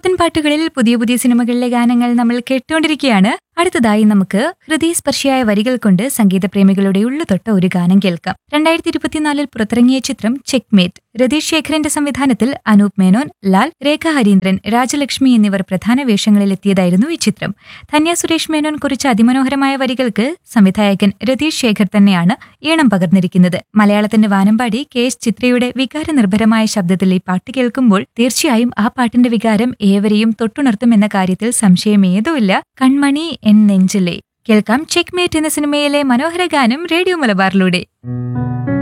പുത്തൻ പാട്ടുകളിൽ പുതിയ പുതിയ സിനിമകളിലെ ഗാനങ്ങൾ നമ്മൾ കേട്ടുകൊണ്ടിരിക്കുകയാണ് അടുത്തതായി നമുക്ക് ഹൃദയസ്പർശിയായ വരികൾ കൊണ്ട് സംഗീതപ്രേമികളുടെ ഉള്ളു തൊട്ട ഒരു ഗാനം കേൾക്കാം രണ്ടായിരത്തി ഇരുപത്തിനാലിൽ പുറത്തിറങ്ങിയ ചിത്രം ചെക്മേറ്റ് രതീഷ് ശേഖരന്റെ സംവിധാനത്തിൽ അനൂപ് മേനോൻ ലാൽ രേഖ ഹരീന്ദ്രൻ രാജലക്ഷ്മി എന്നിവർ പ്രധാന വേഷങ്ങളിൽ എത്തിയതായിരുന്നു ഈ ചിത്രം ധന്യ സുരേഷ് മേനോൻ കുറിച്ച അതിമനോഹരമായ വരികൾക്ക് സംവിധായകൻ രതീഷ് ശേഖർ തന്നെയാണ് ഈണം പകർന്നിരിക്കുന്നത് മലയാളത്തിന്റെ വാനമ്പാടി കെ എസ് ചിത്രയുടെ വികാരനിർഭരമായ ശബ്ദത്തിൽ ഈ പാട്ട് കേൾക്കുമ്പോൾ തീർച്ചയായും ആ പാട്ടിന്റെ വികാരം ഏവരെയും തൊട്ടുണർത്തുമെന്ന കാര്യത്തിൽ സംശയമേതുമില്ല കൺമണി എൻ നെഞ്ചിലെ കേൾക്കാം ചെക്മേറ്റ് എന്ന സിനിമയിലെ മനോഹര ഗാനം റേഡിയോ മലബാറിലൂടെ